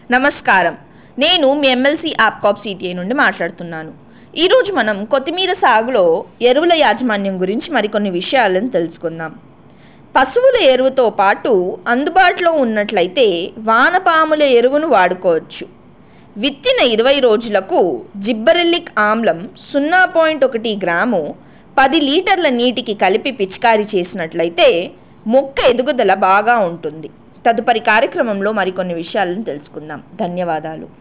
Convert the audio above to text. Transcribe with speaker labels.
Speaker 1: నమస్కారం నేను మీ MLC యాప్కాప్ CTI నుండి మాట్లాడుతున్నాను ఈరోజు మనం కొత్తిమీర సాగులో ఎరువుల యాజమాన్యం గురించి మరికొన్ని విషయాలను తెలుసుకుందాం పశువుల ఎరువుతో పాటు అందుబాటులో ఉన్నట్లయితే వానపాముల ఎరువును వాడుకోవచ్చు విత్తిన ఇరవై రోజులకు జిబ్బరెల్లిక్ ఆమ్లం సున్నా పాయింట్ ఒకటి గ్రాము పది లీటర్ల నీటికి కలిపి పిచికారీ చేసినట్లయితే మొక్క ఎదుగుదల బాగా ఉంటుంది తదుపరి కార్యక్రమంలో మరికొన్ని విషయాలను తెలుసుకుందాం ధన్యవాదాలు